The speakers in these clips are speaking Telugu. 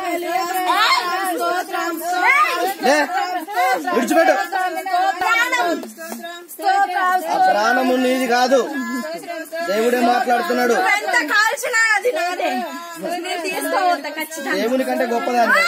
లే విడిచిపెట్టు ఆ ప్రాణము నీది కాదు దేవుడే మాట్లాడుతున్నాడు ఎంత కాల్చినా అది నాదే నేను తీసుకోవద్దా ఖచ్చితంగా దేవుని కంటే గొప్పదాన్ని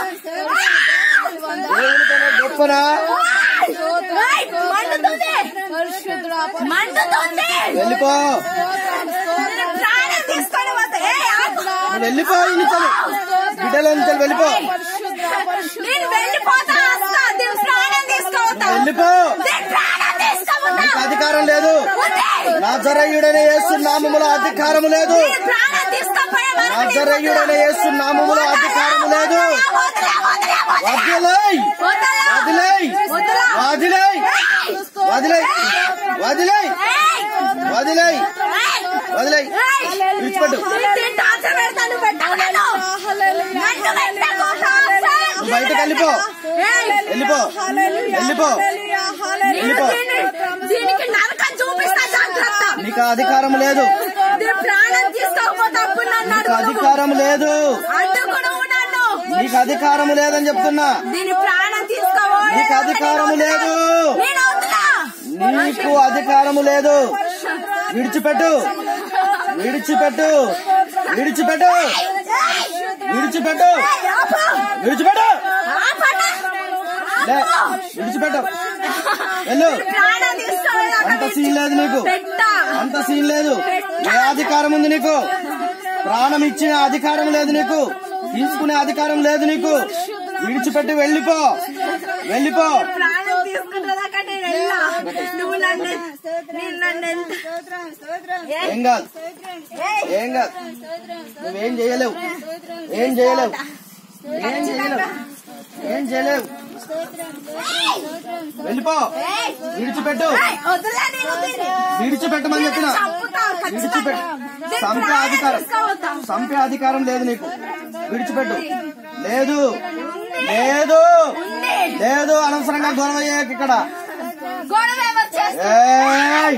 దేవుని కంటే గొప్పనా ఏయ్, మండుతుంది మండుతుంది వెళ్ళిపో నేను ప్రాణం తీసుకొని పోతా ఏయ్, ఆగు. నువ్వు వెళ్ళిపో ఇంట్లో బిడ్డలో నుంచి వెళ్ళిపో నేను వెళ్ళిపోతా వస్తా నేను ప్రాణం తీసుకోవద్దా వెళ్ళిపో నేను ప్రాణం తీసుకోవద్దా నీకు అధికారం లేదు నా జరయుడనే యేసు నామములో అధికారం లేదు నేను ప్రాణం తీసుకోపోయే వరకు నా జరయుడనే యేసు నామములో అధికారం లేదు వదలా, వదలా, వదలా. వదిలేయ్ వదలా. వదిలేయ్ వదలా. వదిలేయ్ వదిలేయ్ వదిలేయ్ ఏయ్, వదిలేయ్ ఏయ్. వదిలేయ్ విడిచిపెట్టు నేను టార్చర్ పెడతాను, పెట్టకు నన్ను. నన్ను పెట్టకు, టార్చర్. నువ్వు బయటకు వెళ్ళిపో ఏయ్, వెళ్ళిపో వెళ్ళిపో నేను వెళ్ళిపో దీన్ని- దీనికి నరకం చూపిస్తా జాగ్రత్త నీకు అధికారం లేదు దీని ప్రాణం తీసుకోకపోతే అప్పుడు నన్ను నీకు అడుగు నువ్వు. అధికారం లేదు అడ్డుకును నన్ను నీకు అధికారం లేదని చెప్తున్నా దీని ప్రాణం తీసుకోవో నీకు అధికారము లేదు నేను అవుతున్నా నీకు అధికారము లేదు విడిచిపెట్టు విడిచిపెట్టు విడిచిపెట్టు విడిచిపెట్టు విడిచిపెట్టు లే విడిచిపెట్టు వెళ్ళు ప్రాణం తీసుకోవాలి అంత సీన్ లేదు నీకు పెట్టా అంత సీన్ లేదు ఏ అధికారం ఉంది నీకు ప్రాణం ఇచ్చిన అధికారం లేదు నీకు తీసుకునే అధికారం లేదు నీకు విడిచిపెట్టి వెళ్ళిపో వెళ్ళిపో ప్రాణం తీసుకుంటుందాకా నేను వెళ్ళా నువ్వు నన్ను నేను నన్ను ఎంత ఏయ్, ఏం కాదు ఏయ్, ఏం కాదు నువ్వేం చేయలేవు ఏం చేయలేవు ఏం చేయలేవు ఏం చేయలేవు వెళ్ళిపో ఏయ్, విడిచిపెట్టు ఏయ్, వదిలే నేను దీన్ని. విడిచిపెట్టమని చెప్పిన చంపుతా, ఖచ్చితంగా. విడిచిపెట్టు దీని సంపే ప్రాణం అధికారం తీసుకోవద్దా? సంపే అధికారం లేదు నీకు విడిచిపెట్టు లేదు లేదు ఉంది. లేదు అనవసరంగా గొడవ చేయకు ఇక్కడ గొడవ ఎవరు చేస్తారు? ఏయ్!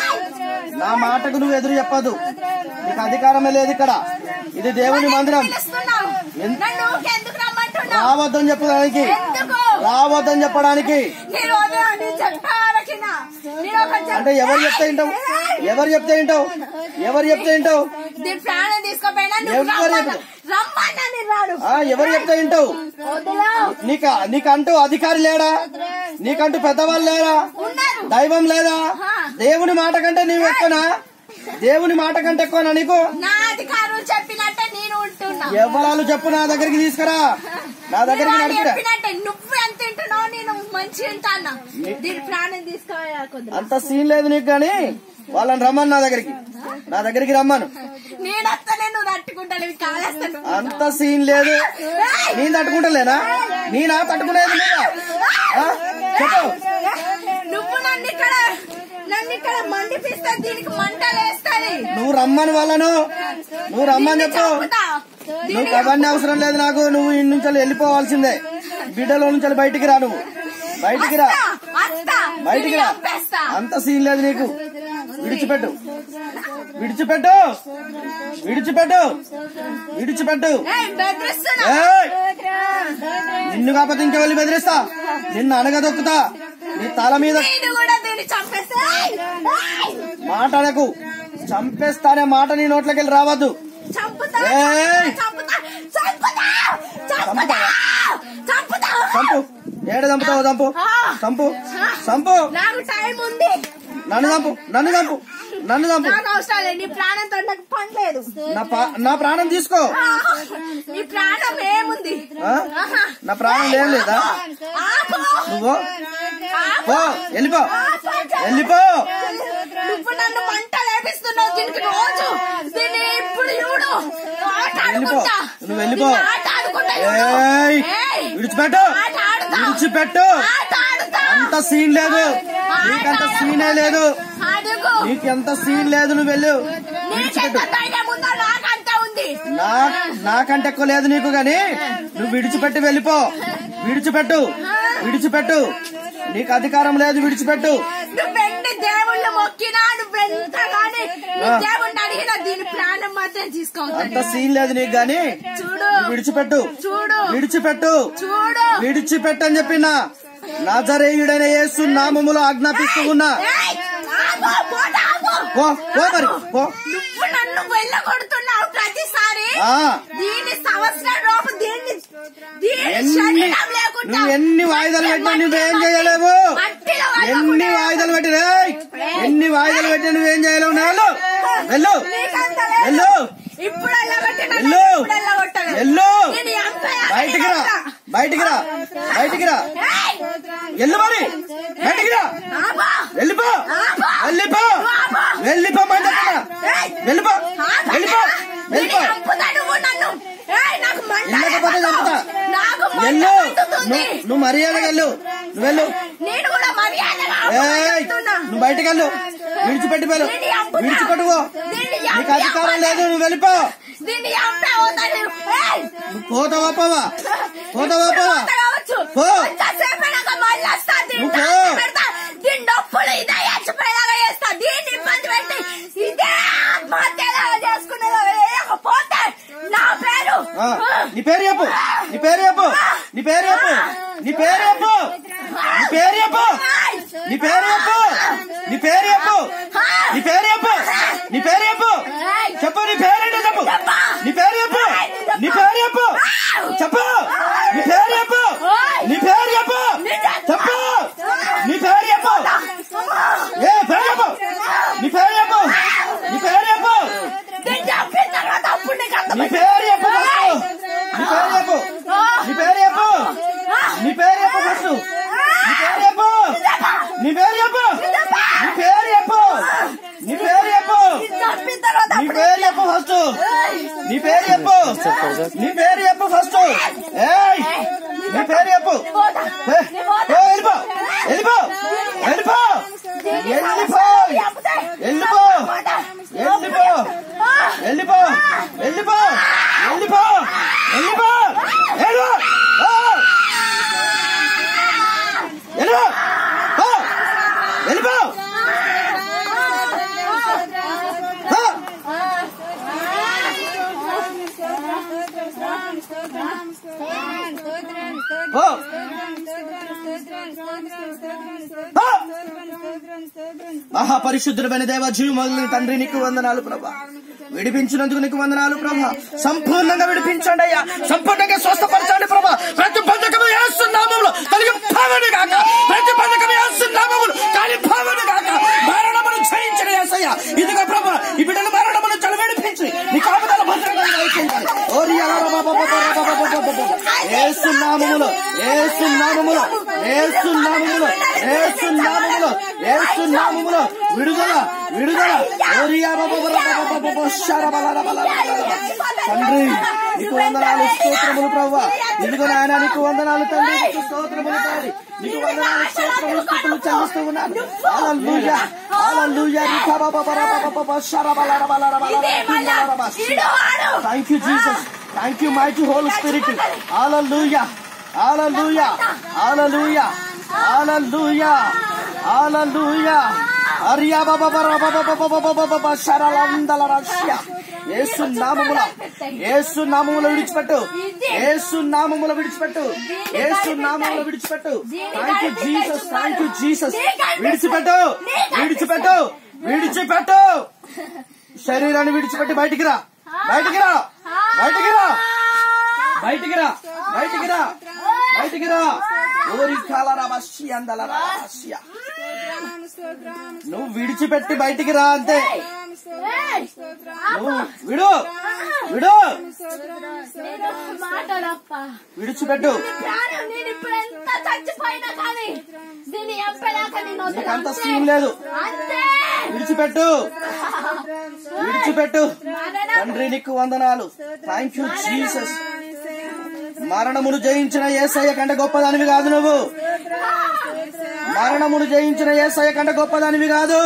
నా మాటకు నువ్వు ఎదురు చెప్పదు నీకు అధికారమే లేదు ఇక్కడ ఇది దేవుని మందిరం పిలుస్తున్నావు. ఎంత- నన్ను ఊరికే ఎందుకు రమ్మంటున్నావు? రావద్దని చెప్పడానికి ఎందుకు? రావద్దని చెప్పడానికి నేను వదిలా, నేను చెప్పే వరకినా. నేను ఒకటి చెప్తా. అంటే ఎవరు చెప్తే వింటావు ఎవరు చెప్తే వింటావు ఎవరు చెప్తే వింటావు దీని ప్రాణం తీసుకోపోయినా నువ్వు ఎవరు రమ్మన్నా చెప్పు? రమ్మన్నా నేను రాడు ఆ, ఎవరు చెప్తే వింటావు వదిలా నీకు నీకంటూ అధికారి లేడా నీకంటూ పెద్దవాళ్ళు లేరా ఉన్నారు దైవం లేదా ఆ. దేవుని మాట కంటే నీవు ఎక్కువనా దేవుని మాట కంటే ఎక్కువనా నీకు నా అధికారులు చెప్పినట్టే నేను ఉంటున్నా ఎవరాలు చెప్పు నా దగ్గరికి తీసుకురా నా దగ్గరికి వాళ్ళు నడుపురా చెప్పినట్టే నువ్వు ఎంత తింటున్నావు నేను మంచి తింటానా దీని ప్రాణం తీసుకోవాలి అంత సీన్ లేదు నీకు కానీ వాళ్ళని రమ్మను నా దగ్గరికి నా దగ్గరికి రమ్మను నేను వస్తానే నువ్వు తట్టుకుంటాను కాలేస్తాను అంత సీన్ లేదు నేను తట్టుకుంటలేనా నేనా తట్టుకునేది లేదా ఆ? చెప్పు నువ్వు నన్ను ఇక్కడ నన్ను ఇక్కడ మండిపిస్తే దీనికి మంటలు వేస్తాయి నువ్వు రమ్మని వాళ్ళను నువ్వు రమ్మని చెప్పు నువ్వు అవన్నీ అవసరం లేదు నాకు నువ్వు ఇంటి నుంచి వెళ్ళిపోవాల్సిందే బిడ్డలో నుంచి బయటికి రా నువ్వు బయటికి రా బయటికి రా అంత సీన్ లేదు నీకు విడిచిపెట్టు విడిచిపెట్టు విడిచిపెట్టు విడిచిపెట్టు బెదిరిస్తున్నా ఏయ్! నిన్ను కాకపోతే ఇంకా వెళ్ళి బెదిరిస్తా నిన్ను అనగదొక్కుతా నీ తల మీద నేను కూడా దీన్ని చంపేస్తా మాట్లాడకు చంపేస్తానే మాట నీ నోట్లోకి వెళ్ళి రావద్దు చంపుతా ఏయ్! చంపుతా చంపుతా చంపుతా చంపుతా చంపు ఏడ చంపుతావు చంపు చంపు చంపు నాకు టైం ఉంది నన్ను చంపు నన్ను చంపు నన్ను చంపు నాకు అవసరం లేదు నీ ప్రాణంతో నాకు పని లేదు నా పా- నా ప్రాణం తీసుకో నీ ప్రాణం ఏముంది ఆ? నా ప్రాణం లేదు లేదా ఆపు. నువ్వు ఆపు. పో వెళ్ళిపో వెళ్ళిపో నువ్వు నన్ను మంట లేపిస్తున్నావు దీనికి రోజు దీన్ని ఇప్పుడు చూడు ఆట వెళ్ళిపో ఆడుకుంటా నువ్వు వెళ్ళిపో దీన్ని ఆట ఆడుకుంటా చూడు. ఏయ్! ఏయ్! విడిచిపెట్టు ఆట ఆడుతా. విడిచిపెట్టు ఆట ఆడుతా. అంత సీన్ లేదు నీకంత సీనే లేదు అడుగు నీకెంత సీన్ లేదు నువ్వు వెళ్ళు నీకెంత విడిచిపెట్టు ధైర్యం ఉందో నాకంత ఉంది నా నాకంటే ఎక్కువ లేదు నీకు గాని నువ్వు విడిచిపెట్టి వెళ్ళిపో విడిచిపెట్టు విడిచిపెట్టు నీకు అధికారం లేదు విడిచిపెట్టు నువ్వెన్ని దేవుళ్ళు మొక్కినా నువ్వెంత గాని నీ ఆ. దేవుణ్ణి అడిగినా దీని ప్రాణం మాత్రం తీసుకోవద్దు అంత సీన్ లేదు నీకు గాని చూడు విడిచిపెట్టు చూడు విడిచిపెట్టు చూడు విడిచిపెట్టు అని చెప్పిన నజరేయుడైన యేసు నామములో ఆజ్ఞాపిస్తూ ఉన్నా ఏయ్, ఆగు, పోట ఆగు. పో పో మరి పో నువ్వు నన్ను వెళ్ళగొడుతున్నావు ప్రతిసారి ఆ దీని సంవత్సరం లోపు దీన్ని దీని ఎన్ని శరీరం లేకుండా నువ్వు ఎన్ని వాయిదాలు పెట్టినా నువ్వేం చేయలేవు మట్టిలో ఎన్ని వాళ్ళకుండా వాయిదాలు పెట్టి రేయ్! ఎన్ని వాయిదాలు పెట్టి నువ్వేం చేయలేవు నేను వెళ్ళు నీకంత లేదు. వెళ్ళు ఇప్పుడు వెళ్ళగొట్టిన వెళ్ళు ఇప్పుడు వెళ్ళగొట్టను. వెళ్ళు నేను ఎంపైర్ బయటికి రా అయినా. బయటికి రా బయటికి రా ఏయ్, వెళ్ళు మరి బయటికి రా ఆగు. వెళ్ళిపో ఆగు. వెళ్ళిపో ఆగు. వెళ్ళిపో మాట ఏయ్, వెళ్ళిపో ఆగు. వెళ్ళిపో నేను వెళ్ళిపో చంపుతా నువ్వు నన్ను. ఏయ్, నాకు మంట వెళ్ళకపోతే లేకుండా. చంపుతా నాకు మంట వెళ్ళు మండుతుంది. నువ్వు నువ్వు మర్యాదగా వెళ్ళు నువ్వు వెళ్ళు నేను కూడా మర్యాదగా ఏయ్ చెప్తున్నా. నువ్వు బయటికి వెళ్ళు విడిచిపెట్టి వెళ్ళు దీన్ని చంపుతా. విడిచిపెట్టుకో దీన్ని నీకు చంపి అధికారం అవ్వను. లేదు నువ్వు వెళ్ళిపో దీన్ని చంపి అవుతాను. ఏయ్, నువ్వు పోతావా పోవా పోతావా పోవా పోతా కావచ్చు. పో. కొంచెంసేపు అయినాక మళ్ళీ వస్తా. దీన్ని నువ్వు పో. దాచి పెడతా. దీని నొప్పులు ఇదే చచ్చిపోయేలాగా చేస్తా దీన్ని ఇబ్బంది పెట్టి ఇదే ఆత్మహత్యలాగా చేసుకునేలా వేయకపోతే నా పేరు ఆ, నీ పేరు చెప్పు నీ పేరు చెప్పు నీ పేరు చెప్పు నీ పేరు చెప్పు నీ పేరు చెప్పు నీ పేరు చెప్పు నీ పేరు చెప్పు నీ పేరు చెప్పు నీ పేరు చెప్పు చెప్పు నీ పేరేంటో చెప్పు నీ పేరు చెప్పు నీ పేరు చెప్పు చెప్పు నీ పేరు చెప్పు నీ పేరు చెప్పు చెప్పు నీ పేరు చెప్పు ఏ పేరు చెప్పు నీ పేరు చెప్పు నీ పేరు చెప్పు దీన్ని చంపిన తర్వాత అప్పుడు నీకు నీ అర్థమవుతుంది. పేరు చెప్పు ఫస్ట్ నీ పేరు చెప్పు నీ పేరు చెప్పు నీ పేరు చెప్పు ఫస్ట్ నీ పేరు చెప్పు నీ పేరు చెప్పు నీ పేరు చెప్పు నీ పేరు చెప్పు చంపిన తర్వాత నీ పేరు చెప్పు ఫస్ట్ నీ పేరు చెప్పు నీ పేరు చెప్పు ఫస్ట్ ఏయ్ నీ పేరు చెప్పు ఏ, ఓ, వెళ్ళిపో వెళ్ళిపో వెళ్ళిపో వెళ్ళిపో వెళ్ళిపో వెళ్ళిపో వెళ్ళిపో వెళ్ళిపో వెళ్ళిపో వెళ్ళిపో వెళ్ళు ఓ! వెళ్ళు ఓ! వెళ్ళిపో ఓ! ఓ! ఓ! మహాపరిశుద్ధుడమైన దేవ జీవమల్ని తండ్రి నీకు వందనాలు ప్రభా విడిపించినందుకు నీకు వందనాలు ప్రభా సంపూర్ణంగా విడిపించండి అయ్యా సంపూర్ణంగా స్వస్థపరచండి ప్రభా ప్రతి బంధకము వేస్తున్నాములు కలిగి భావను కాక ప్రతి బంధకము వేస్తున్నాములు కానీ భావను కాక మరణమును జయించడం ఏసయ్య ఇదిగో ప్రభా ఈ బిడ్డలు మరణమును చలి విడిపించి నీ కాపుదల భద్రంగా దయచేయాలి ఓరి ఏసునామములో ఏసునామములో ఏసునామములో ఏసునామములో ఏసునామములో విడుదల విడుదల ఓరియా తండ్రి నీకు వందనాలు స్తోత్రములు ప్రవ్వా ఇదిగో నాయన నీకు వందనాలు తండ్రి నీకు స్తోత్రములు తండ్రి నీకు వందనాలు స్తోత్రములు స్థుతులు చెల్లిస్తూ ఉన్నాను హల్లెలూయా హల్లెలూయా ఇదే మళ్ళా ఈడు వాడు. Thank you Jesus thank you mighty holy spirit hallelujah hallelujah hallelujah hallelujah hallelujah అరియా బాబా బాబా బాబా బాబా బాబా బాబా శరలందల రష్య యేసు నామముల యేసు నామముల విడిచిపెట్టు యేసు నామముల విడిచిపెట్టు యేసు నామముల విడిచిపెట్టు thank you Jesus thank you Jesus విడిచిపెట్టు విడిచిపెట్టు విడిచిపెట్టు శరీరాన్ని విడిచిపెట్టి బయటికి రా బయటికి రా బయటికి రా బయటికి రా బయటికి రా బయటికి రా ఓరి కాలరా బస్సి అందలరా బస్సియ. నువ్వు విడిచిపెట్టి బయటికి రా అంతే ఏయ్, నువ్వు విడు విడు నేను మాట్లాడప్ప విడిచిపెట్టు ప్రాణం నేను ఇప్పుడు ఎంత చచ్చిపోయినా కానీ దీన్ని ఎంపేదాకా నేను వదలను. నీకంత సీన్ లేదు అంతే విడిచిపెట్టు విడిచిపెట్టు తండ్రి నీకు వందనాలు థ్యాంక్ యూ జీసస్ మరణమును జయించిన ఏసయ్య కంటే గొప్పదానివి కాదు నువ్వు మరణమును జయించిన ఏసయ్య కంటే గొప్పదానివి కాదు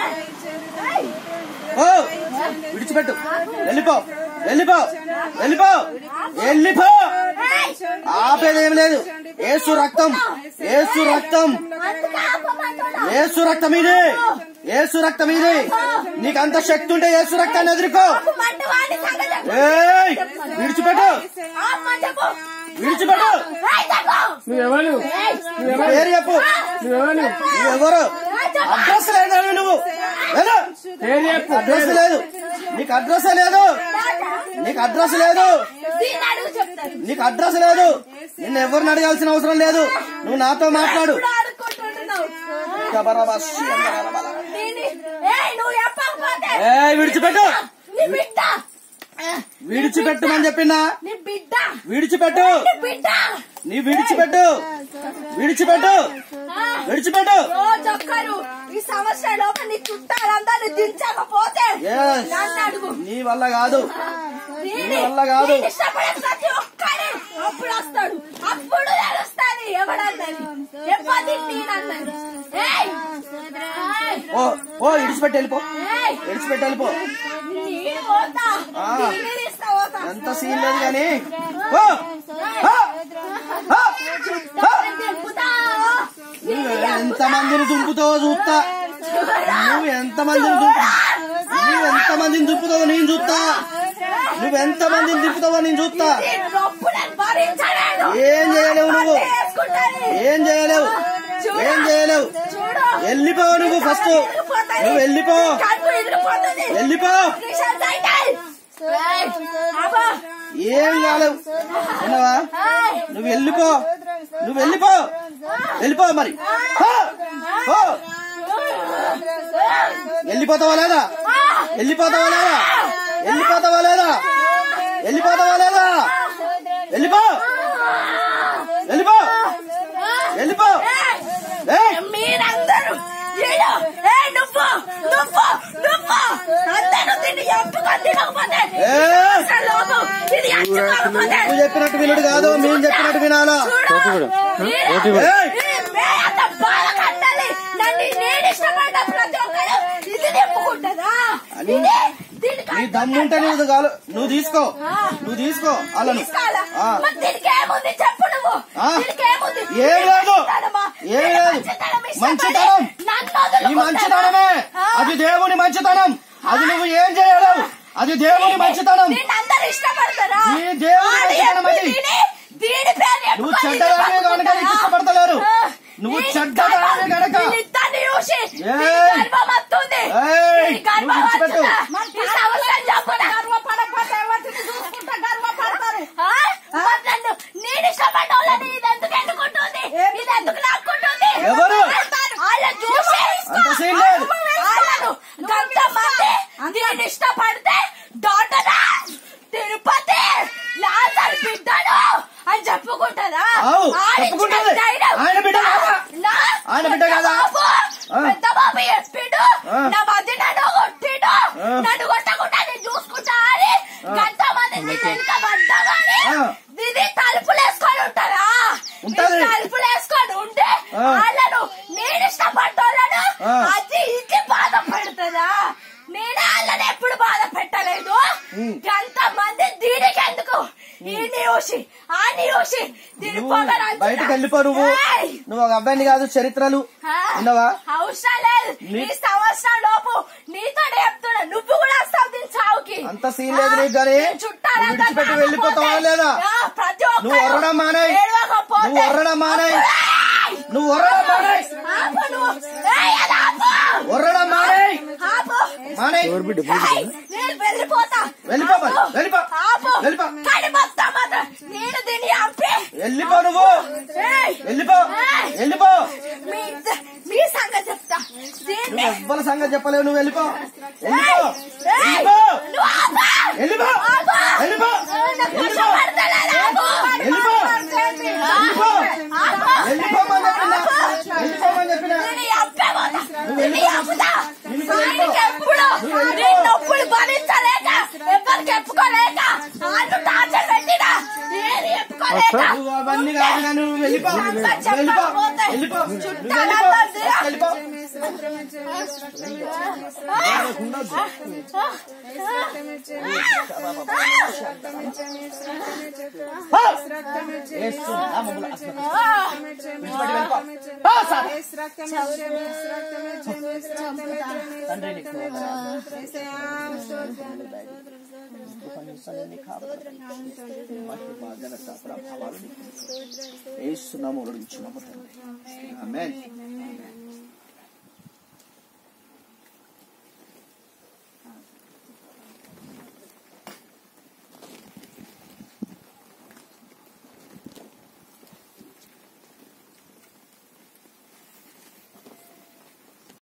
ఓ విడిచిపెట్టు వెళ్ళిపో వెళ్ళిపో వెళ్ళిపో వెళ్ళిపో ఆపేదేం లేదు ఏసు రక్తం ఏసు రక్తం అందుకే ఆపమంటున్నా. ఏసు రక్తం ఇది ఏసు రక్తం ఇది నీకు అంత శక్తి ఉంటే యేసు రక్తాన్ని ఎదుర్కో ఆపు మండు వాడి సంగతి చెప్పు. ఏయ్ విడిచిపెట్టు ఆపు చెప్పు. విడిచిపెట్టు ఏయ్ చెప్పు. నువ్వెవరు ఏయ్. పేరు చెప్పు నువ్వెవరు నువ్వెవరు ఏయ్ చెప్పు. అడ్రస్ లేదు నువ్వు వెళ్ళు. పేరు చెప్పు అడ్రస్ లేదు నీకు అడ్రస్ లేదు నీకు అడ్రస్ లేదు దీన్ని అడుగు చెప్తాను. నీకు అడ్రస్ లేదు నిన్ను ఎవరిని అడగాల్సిన అవసరం లేదు నువ్వు నాతో మాట్లాడు ఎప్పుడు ఆడుకుంటుంటున్నావు? గబరబస్సి అందరబల. దీన్ని- ఏయ్, నువ్వు చెప్పకపోతే ఏయ్ విడిచిపెట్టు నీ బిడ్డ విడిచిపెట్టమని చెప్పిందా నీ బిడ్డ విడిచిపెట్టు నీ బిడ్డ నీ విడిచిపెట్టు విడిచిపెట్టు ఆ, విడిచిపెట్టు రోజు ఒక్కరు ఈ సంవత్సరం లోపల నీ చుట్టాలందరినీ దించకపోతే Yes. నన్ను అడుగు నీ వల్ల కాదు దీన్ని- నీ వల్ల కాదు. దీన్ని ఇష్టపడే ప్రతి ఒక్కరి అప్పుడు వస్తాడు అప్పుడు తెలుస్తాది ఎవడన్నది ఎప్పటి నేనన్నది ఏయ్! ఏయ్! ఓ ఓ విడిచిపెట్టి వెళ్ళిపో ఏయ్! విడిచిపెట్టి వెళ్ళిపో నేను పోతా ఆ. దీన్ని తీస్తా పోతా ఎంత సీన్ లేదు కానీ ఓ ఆ! ఆ! ఆ! దింపుతా. నువ్వు ఎంత మందిని దుంపుతావో చూస్తా నువ్వు ఎంత మందిని దుంపు నువ్వు ఎంత మందిని దుంపుతావో నేను చూస్తా నువ్వు ఎంత మందిని దింపుతావో నేను చూస్తా ఈ నొప్పులను భరించలేను. ఏం చేయలేవు నువ్వు అదే వేసుకుంటాను. ఏం చేయలేవు ఏం చేయలేవు చూడు వెళ్ళిపో నువ్వు ఫస్ట్ నువ్వు వెళ్ళిపో కడుపు ఎగిరిపోతుంది. వెళ్ళిపో నిషాద్ సైకిల్. ఏయ్, అబ్బా. ఏం కాలేవు విన్నావా ఏయ్, నువ్వు వెళ్ళిపో నువ్వు వెళ్ళిపో వెళ్ళిపో మరి పో. పో. వెళ్ళిపోతావా లేదా వెళ్ళిపోతావా లేదా వెళ్ళిపోతావా లేదా వెళ్ళిపోతావా లేదా వెళ్ళిపో వెళ్ళిపో వెళ్ళిపో ఏయ్! మీరందరూ వీడు, ఏయ్, నువ్వు నువ్వు నువ్వు అందరూ దీన్ని ఎంపుకొని తినకపోతే ఏయ్! అసలు ఇది ఎంచుకోకపోతే నువ్వు చెప్పినట్టు వినుడు కాదు మేము చెప్పినట్టు వినాలా చూడు వీడు, ఏయ్! ఈ మేత బాగా కట్టాలి నన్ను నేను ఇష్టపడ్డ ప్రతి ఒక్కరు ఇది నింపుకుంటుందా అని- ఇది దీనికి నీ దమ్ముంటే నువ్వు కాలు నువ్వు తీసుకో నువ్వు తీసుకో వాళ్ళను తీసుకోవాలా? ఆ. మరి దీనికి ఏముంది చెప్పు నువ్వు ఆ? దీనికి ఏముంది ఏం లేదు. మంచితనమా? ఏం నేను లేదు. మంచితనం ఇష్టపడి మంచితనం. నన్ను ఈ వదులుకుంటానా? మంచితనమే ఆ? అది దేవుని మంచితనం అది నువ్వు ఏం చేయలేవు అది దేవుని మంచితనం దీన్ని అందరూ ఇష్టపడతారా ఈ దేవుని ఆడి మంచితనం అది. ఎప్పుడు దీని- దీని పేరు నువ్వు చెప్పుకొని చెడ్డదానివే కనుక నీకు పట్టుకుంటారా? ఇష్టపడతలేరు. ఆ. నువ్వు ఈ చెడ్డదానివే గర్భం- గనక. వీళ్ళిద్దరిని చూసి ఏయ్. దీని గర్భం వస్తుంది. ఏయ్. ఈ గర్భం నువ్వు విడిచిపెట్టు. వస్తుందా? ఈ సంవత్సరం చొప్పున ఆ? మరి నన్ను నేను ఇష్టపడ్డ వాళ్ళని ఇది ఎందుకు ఎన్నుకుంటుంది ఇది ఎందుకు లాక్కుంటుంది ఎవరు? వాళ్ళని చూసి అంత సీన్ లేదు. వాళ్ళను కొంతమంది దీన్ని ఇష్టపడితే డాక్టర్ తిరుపతి లాజర్ బిడ్డను అని చెప్పుకుంటుందా అవు, ఆడించిన చెప్పుకుంటది. ధైర్యం. ఆయన బిడ్డ కాదా? నా- ఆయన బిడ్డ పెద్ద కాదా? బాబు, ఆ. పెద్ద బాబు చెప్పిండు ఆ. నా మధ్య నన్ను కొట్టిండు ఆ. నన్ను కొట్టకుండా నేను చూసుకుంటా అని గంటమంది వెనుక పడ్డగాని ఆ. ఇది తలుపులు వేసుకొని ఉంటారా ఉంటది. ఈ తలుపులు వేసుకొని ఉంటే ఆ. వాళ్ళను నేను ఇష్టపడ్డోళ్ళను ఆ. అది ఇది బాధ పెడుతుందా నేను వాళ్ళని ఎప్పుడు బాధ పెట్టలేదు ఉమ్. ఎంతమంది దీనికి ఎందుకు ఈ న్యూసి ఆ న్యూసి దీని నువ్వు పొగరు బయటకు వెళ్ళిపో నువ్వు ఏయ్! నువ్వు ఒక అబ్బాయిని కాదు చరిత్రలు ఆ? విన్నావా అవసరం లేదు నీ- ఈ సంవత్సరం లోపు నీతో చెప్తున్నా నువ్వు కూడా వస్తావు దీని చావుకి అంత సీన్ లేదు నీకు గానీ నీ చుట్టాలంతా నువ్వు విడిచిపెట్టి కాకపోతే, వెళ్ళిపోతావా లేదా? ఆ, ప్రతి ఒక్కరు నువ్వు ఒర్రడం మానేయ్. ఏడవకపోతే, నువ్వు ఒర్రడం మానేయ్. ఏయ్! నువ్వు ఒర్రడం మానేయ్. ఆపు నువ్వు. ఏయ్, అది ఆపు. ఒర్రడం మానేయ్. ఆపు. మానేయ్. ఏయ్, నేను వెళ్ళిపోతా వెళ్ళిపో మరి, ఆపు. వెళ్ళిపో. ఆపు. వెళ్ళిపో. కానీ మొత్తం మాత్రం నేను దీన్ని ఆపి వెళ్ళిపో నువ్వు ఏయ్! వెళ్ళిపో ఏయ్! వెళ్ళిపో మీ మీ సంగతి చెప్తా దీన్ని నువ్వు ఎవ్వరి సంగతి చెప్పలేవు నువ్వు వెళ్ళిపో వెళ్ళిపో ఏయ్! ఏయ్! వెళ్ళిపో నువ్వు ఆపు. వెళ్ళిపో ఆపు. వెళ్ళిపో నాకు వెళ్ళిపో వర్షం పడతలేదు, ఆపు. వెళ్ళిపో. వెళ్ళిపో. ఆపు. వెళ్ళిపోమని చెప్పినా వెళ్ళిపోమని చెప్పినా దీన్ని ఆపేపోతా. నువ్వు దీన్ని వెళ్ళిపో. ఆపుతా. నువ్వు వెళ్ళిపో. ఆయనకి ఎప్పుడు నువ్వు వెళ్ళిపో. నీ నొప్పులు భరించలేక ఎవరికి చెప్పుకోలేక వాళ్ళు టార్చర్ పెట్టినా ఏది చెప్పుకోలేక నువ్వు అవన్నీ కాదు కానీ నువ్వు వెళ్ళిపో అంతా వెళ్ళిపో చెప్పకపోతే వెళ్ళిపో నువ్వు వెళ్ళిపో చుట్టాలందరూ వెళ్ళిపో ఉండొద్దు. యేసు నామములో అస్మక. విడిచిపెట్టి వెళ్ళిపో. పో సార్. తండ్రి నీకు మహిమ, ఘనత, ప్రభావాలు నీకు. యేసు నామములో ఇచ్చున్నాము తండ్రి. ఆమేన్